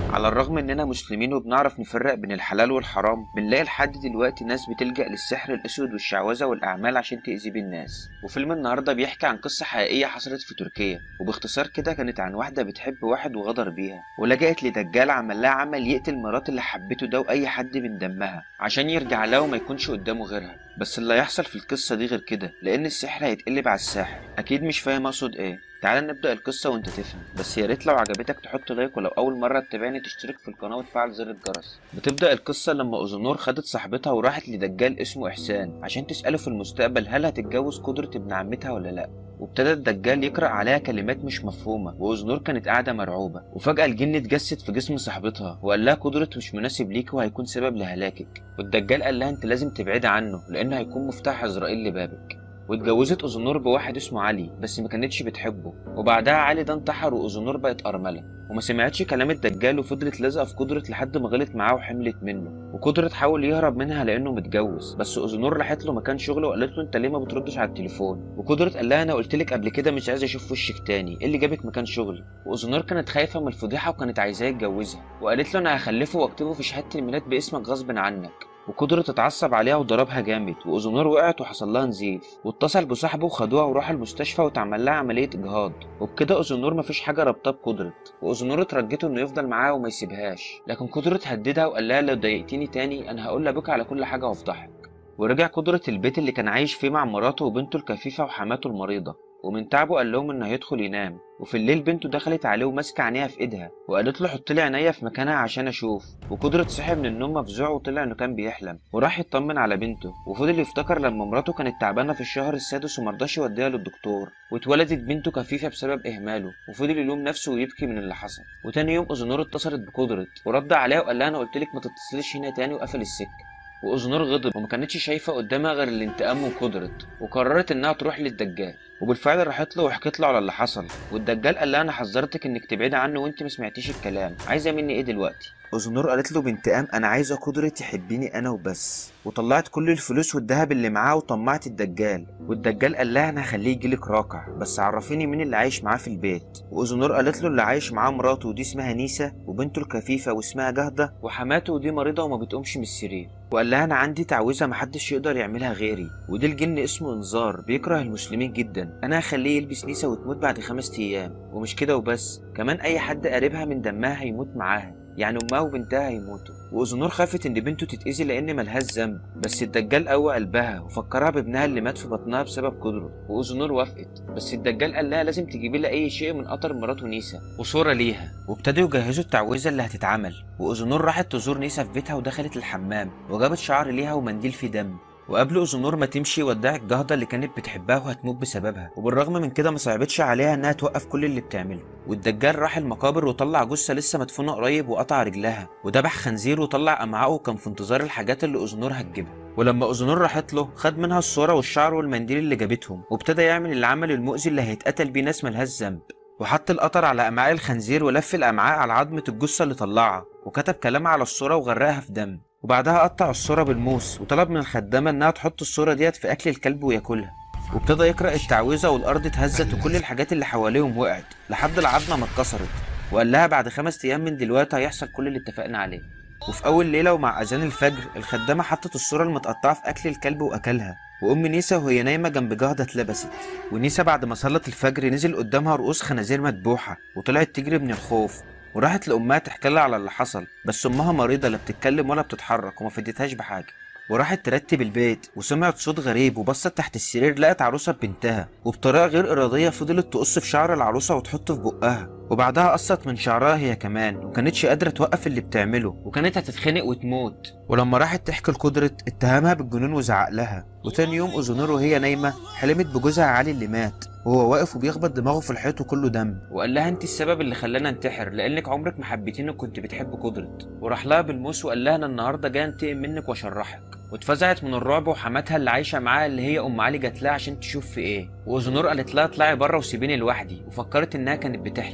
على الرغم اننا مسلمين وبنعرف نفرق بين الحلال والحرام بنلاقي لحد دلوقتي ناس بتلجأ للسحر الاسود والشعوذة والاعمال عشان تأذي بيه الناس وفيلم النهارده بيحكي عن قصة حقيقية حصلت في تركيا وباختصار كده كانت عن واحدة بتحب واحد وغدر بيها ولجأت لدجال عمل لها عمل يقتل مرات اللي حبته ده واي حد من دمها عشان يرجع لها وما يكونش قدامه غيرها بس اللي هيحصل في القصة دي غير كده لأن السحر هيتقلب على الساحر أكيد مش فاهم أقصد إيه تعال نبدأ القصة وأنت تفهم بس يا ريت لو عجبتك تحط لايك ولو أول مرة تتابعني تشترك في القناة وتفعل زر الجرس بتبدأ القصة لما أوزونور خدت صاحبتها وراحت لدجال اسمه إحسان عشان تسأله في المستقبل هل هتتجوز قدرة ابن عمتها ولا لأ وابتدى الدجال يقرأ عليها كلمات مش مفهومة وأوزنور كانت قاعدة مرعوبة وفجأة الجن اتجسد في جسم صاحبتها وقال لها قدرة مش مناسب ليك وهيكون سبب لهلاكك والدجال قال لها انت لازم تبعدي عنه لأنه هيكون مفتاح عزرائيل لبابك واتجوزت أوزنور بواحد اسمه علي بس ما كانتش بتحبه وبعدها علي ده انتحر وأوزنور بقت أرملة وما سمعتش كلام الدجال وفضلت لازقة في قدرة لحد ما غلط معاه وحملت منه وقدرة حاول يهرب منها لأنه متجوز بس أوزنور راحت له مكان شغله وقالت له أنت ليه ما بتردش على التليفون وقدرة قال لها أنا قلت لك قبل كده مش عايز أشوف وشك تاني إيه اللي جابك مكان شغلي وأوزنور كانت خايفة من الفضيحة وكانت عايزاه يتجوزها وقالت له أنا هخلفه وأكتبه في شهادة الميلاد باسمك غصب عنك وقدرة اتعصب عليها وضربها جامد وأوزونور وقعت وحصل لها نزيف واتصل بصاحبه وخدوها وراح المستشفى واتعمل لها عملية إجهاض وبكده أوزونور مفيش حاجة رابطاه بقدرة وأوزونور اترجته إنه يفضل معاها وما يسيبهاش لكن قدرة هددها وقال لها لو ضايقتني تاني أنا هقول لأبوك على كل حاجة وأفضحك ورجع قدرة البيت اللي كان عايش فيه مع مراته وبنته الكفيفة وحماته المريضة ومن تعبه قال لهم انه هيدخل ينام وفي الليل بنته دخلت عليه وماسكه عينيها في ايدها وقالت له حط لي عينيا في مكانها عشان اشوف وقدرة صحي من النوم مفزوع وطلع انه كان بيحلم وراح يطمن على بنته وفضل يفتكر لما مراته كانت تعبانه في الشهر السادس ومرضاش يوديها للدكتور واتولدت بنته كفيفه بسبب اهماله وفضل يلوم نفسه ويبكي من اللي حصل وتاني يوم اوزونور اتصلت بقدرة ورد عليها وقال لها انا قلت لك ما تتصليش هنا تاني وقفل السكه وأوزنور غضب وما كانتش شايفة قدامها غير الانتقام وقدرة وقررت إنها تروح للدجال وبالفعل راحت له وحكت له على اللي حصل والدجال قال لها أنا حذرتك إنك تبعدي عنه وأنت ما سمعتيش الكلام عايزة مني إيه دلوقتي أوزنور قالت له بانتقام أنا عايزة قدرة تحبيني أنا وبس وطلعت كل الفلوس والذهب اللي معاه وطمعت الدجال والدجال قال لها أنا هخليه يجيلك راقع بس عرفيني مين اللي عايش معاه في البيت وأوزنور قالت له اللي عايش معاه مراته ودي اسمها نيسا وبنته الكفيفة واسمها جهدة وحماته ودي مريضة وما بتقومش من السرير وقال لها أنا عندي تعويذة محدش يقدر يعملها غيري ودي الجن اسمه إنذار بيكره المسلمين جدا أنا هخليه يلبس نيسا وتموت بعد خمس أيام ومش كده وبس كمان أي حد قريبها من دمها هيموت معاها يعني امها وبنتها هيموتوا واوزنور خافت ان بنته تتاذي لان ملهاش ذنب بس الدجال قوى قلبها وفكرها بابنها اللي مات في بطنها بسبب قدره واوزنور وافقت بس الدجال قال لها لازم تجيبي لها اي شيء من قطر مراته نيسا وصوره ليها وابتدوا يجهزوا التعويذه اللي هتتعمل واوزنور راحت تزور نيسا في بيتها ودخلت الحمام وجابت شعر ليها ومنديل فيه دم وقبل اوزنور ما تمشي ودعت جهدة اللي كانت بتحبها وهتموت بسببها وبالرغم من كده ما صعبتش عليها انها توقف كل اللي بتعمله والدجال راح المقابر وطلع جثه لسه مدفونه قريب وقطع رجلها وذبح خنزير وطلع امعائه وكان في انتظار الحاجات اللي اوزنور هتجيبها ولما اوزنور راحت له خد منها الصوره والشعر والمنديل اللي جابتهم وابتدى يعمل العمل المؤذي اللي هيتقتل بيه ناس ملهاش ذنب وحط القطر على امعاء الخنزير ولف الامعاء على عظمه الجثه اللي طلعها وكتب كلام على الصوره وغرقها في دم وبعدها قطع الصورة بالموس وطلب من الخدامة إنها تحط الصورة ديت في أكل الكلب وياكلها وابتدى يقرأ التعويذة والأرض اتهزت وكل الحاجات اللي حواليهم وقعت لحد العظمة ما اتكسرت وقال لها بعد خمس أيام من دلوقتي هيحصل كل اللي اتفقنا عليه وفي أول ليلة ومع أذان الفجر الخدامة حطت الصورة المتقطعة في أكل الكلب وأكلها وأم نيسا وهي نايمة جنب جهدة اتلبست ونيسا بعد ما صلت الفجر نزل قدامها رؤوس خنازير مدبوحة وطلعت تجري من الخوف وراحت لأمها تحكي لها على اللي حصل بس أمها مريضة لا بتتكلم ولا بتتحرك وما فدتهاش بحاجة وراحت ترتب البيت وسمعت صوت غريب وبصت تحت السرير لقت عروسة ببنتها وبطريقة غير إرادية فضلت تقص في شعر العروسة وتحطه في بقها وبعدها قصت من شعرها هي كمان وكانتش قادرة توقف اللي بتعمله وكانت هتتخنق وتموت ولما راحت تحكي لقدرة اتهمها بالجنون وزعق لها وتاني يوم أوزونور وهي نايمة حلمت بجوزها علي اللي مات وهو واقف وبيخبط دماغه في الحيط وكله دم وقال لها انت السبب اللي خلانا انتحر لانك عمرك ما حبيتيني وكنت بتحب قدرة وراح لها بالموس وقال لها انا النهارده جاي انتقم منك واشرحك واتفزعت من الرعب وحماتها اللي عايشه معاها اللي هي ام علي جات لها عشان تشوف في ايه واوزنور قالت لها اطلعي بره وسيبيني لوحدي وفكرت انها كانت بتحلم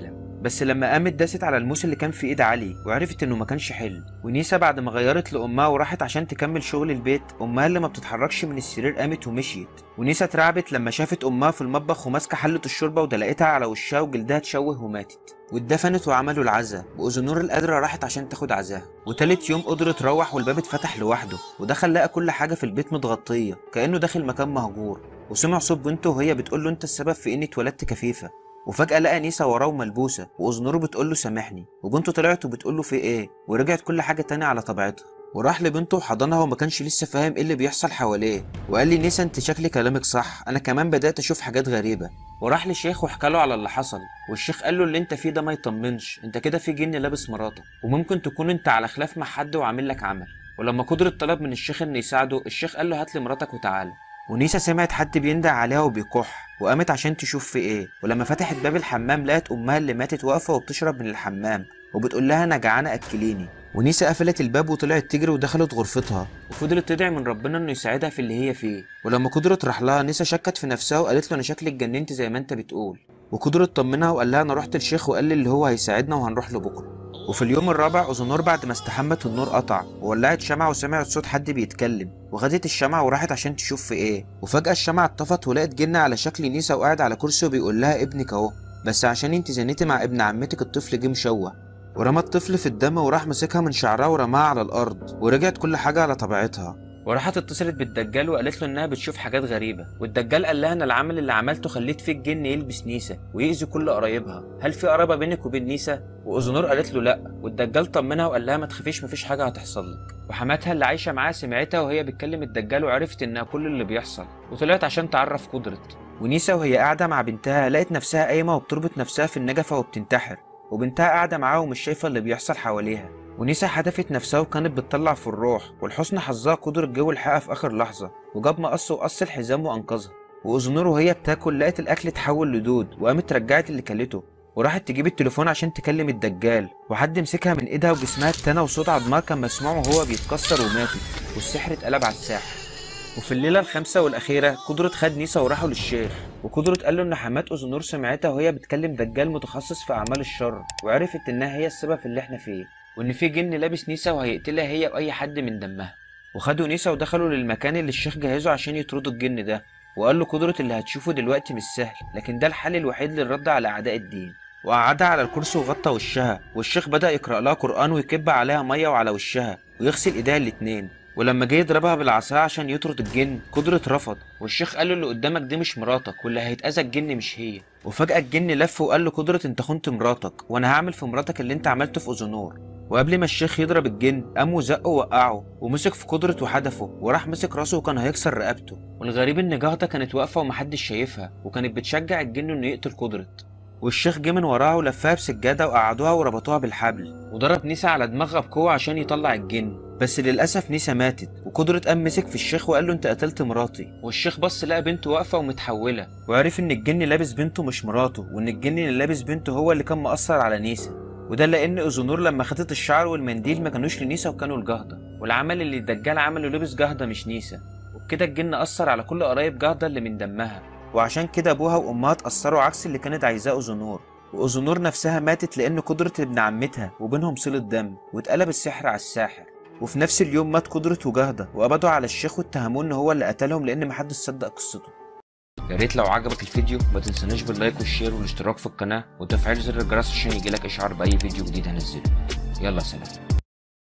بس لما قامت داست على الموس اللي كان في ايد علي وعرفت انه ما كانش حلم ونيسا بعد ما غيرت لامها وراحت عشان تكمل شغل البيت امها اللي ما بتتحركش من السرير قامت ومشيت ونيسا اترعبت لما شافت امها في المطبخ وماسكه حله الشوربه ودلقتها على وشها وجلدها اتشوه وماتت واتدفنت وعملوا العزا وأذنور القادرة راحت عشان تاخد عزاها وتالت يوم قدر تروح والباب اتفتح لوحده ودخل لقى كل حاجة في البيت متغطية كأنه داخل مكان مهجور وسمع صوت بنته وهي بتقول له انت السبب في اني اتولدت كفيفة وفجأة لقى نيسا وراه ملبوسة وأذنوره بتقول له سامحني وبنته طلعت وبتقول له في ايه ورجعت كل حاجة تاني على طبيعتها وراح لبنته وحضنها وما كانش لسه فاهم ايه اللي بيحصل حواليه وقال لي نيسا انت شكلي كلامك صح انا كمان بدأت اشوف حاجات غريبة وراح للشيخ وحكى له على اللي حصل والشيخ قال له اللي انت فيه ده ما يطمنش انت كده في جن لابس مراتك وممكن تكون انت على خلاف مع حد وعامل لك عمل ولما قدر طلب من الشيخ انه يساعده الشيخ قال له هات لي مراتك وتعالى ونيسا سمعت حد بيندع عليها وبيكح وقامت عشان تشوف في ايه ولما فتحت باب الحمام لقت امها اللي ماتت واقفه وبتشرب من الحمام وبتقول لها انا جعانه اكليني ونيسا قفلت الباب وطلعت تجري ودخلت غرفتها وفضلت تدعي من ربنا انه يساعدها في اللي هي فيه ولما قدرت راح لها نيسا شكت في نفسها وقالت له انا شكلي اتجننت زي ما انت بتقول وقدرت طمنها وقال لها انا رحت الشيخ وقال لي اللي هو هيساعدنا وهنروح له بكره وفي اليوم الرابع أوزونور بعد ما استحمت النور قطع وولعت شمعة وسمعت صوت حد بيتكلم وخدت الشمعة وراحت عشان تشوف في ايه وفجأة الشمعة اتطفت ولقت جنة على شكل نيسا وقاعد على كرسي وبيقول لها ابنك اهو بس عشان انت زنيتي مع ابن عمتك الطفل جه مشوه ورمى الطفل في الدم وراح مسكها من شعرها ورماها على الأرض ورجعت كل حاجة على طبيعتها وراحت اتصلت بالدجال وقالت له انها بتشوف حاجات غريبه والدجال قال لها انا العمل اللي عملته خليت فيك جن يلبس نيسا ويأذي كل قرايبها هل في قرابه بينك وبين نيسا واوزنور قالت له لا والدجال طمنها وقال لها ما تخافيش مفيش حاجه هتحصل لك وحماتها اللي عايشه معاها سمعتها وهي بتكلم الدجال وعرفت انها كل اللي بيحصل وطلعت عشان تعرف قدرت ونيسا وهي قاعده مع بنتها لقت نفسها قايمه وبتربط نفسها في النجفه وبتنتحر وبنتها قاعده معاها ومش شايفه اللي بيحصل حواليها ونيسا حدفت نفسها وكانت بتطلع في الروح والحسن حظها قدر الجو الحقها في اخر لحظه وجاب مقص وقص الحزام وانقذها واذنور وهي بتاكل لقت الاكل اتحول لدود وقامت رجعت اللي كلته وراحت تجيب التليفون عشان تكلم الدجال وحد مسكها من ايدها وجسمها اتنى وصوت عضمها كان مسموع وهو بيتكسر وماتت والسحر اتقلب على الساحر وفي الليله الخامسه والاخيره قدرة خد نيسا وراحوا للشيخ وقدرة قال له ان حمات اوزنور سمعتها وهي بتكلم دجال متخصص في اعمال الشر وعرفت انها هي السبب في اللي احنا فيه وان في جن لابس نيسا وهيقتلها هي واي حد من دمها وخدوا نيسا ودخلوا للمكان اللي الشيخ جهزه عشان يطردوا الجن ده وقال له قدرة اللي هتشوفه دلوقتي مش سهل لكن ده الحل الوحيد للرد على اعداء الدين وقعدها على الكرسي وغطى وشها والشيخ بدأ يقرأ لها قرآن ويكب عليها مية وعلى وشها ويغسل ايديها الاتنين ولما جه يضربها بالعصاية عشان يطرد الجن قدرة رفض والشيخ قال له اللي قدامك دي مش مراتك واللي هيتأذى الجن مش هي وفجأة الجن لف وقال له قدرة انت خنت مراتك وانا هعمل في مراتك اللي انت عملته في اوزونور وقبل ما الشيخ يضرب الجن قام وزقه ووقعه ومسك في قدرة وحدفه وراح مسك راسه وكان هيكسر رقبته والغريب ان جهدة كانت واقفة ومحدش شايفها وكانت بتشجع الجن انه يقتل قدرة والشيخ جه من وراها ولفها بسجادة وقعدوها وربطوها بالحبل وضرب نيسا على دماغها بقوة عشان يطلع الجن بس للأسف نيسا ماتت وقدرة قام مسك في الشيخ وقال له أنت قتلت مراتي والشيخ بص لقى بنته واقفة ومتحولة وعرف إن الجن لابس بنته مش مراته وإن الجن اللي لابس بنته هو اللي كان مأثر على نيسا وده لأن أوزونور لما خدت الشعر والمنديل ما كانوش لنيسا وكانوا لجهدة والعمل اللي الدجال عمله لبس جهدة مش نيسا وبكده الجن أثر على كل قرايب جهدة اللي من دمها وعشان كده أبوها وأمها اتأثروا عكس اللي كانت عايزاه أوزونور وأوزونور نفسها ماتت لأن قدرة ابن عمتها وبينهم صلة دم واتقلب السحر على الساحر وفي نفس اليوم مات قدرة وجهدة وقبضوا على الشيخ واتهموه إن هو اللي قتلهم لأن محدش صدق قصته يا ريت لو عجبك الفيديو ما تنساناش باللايك والشير والاشتراك في القناة وتفعيل زر الجرس عشان يجيلك إشعار بأي فيديو جديد هنزله يلا سلام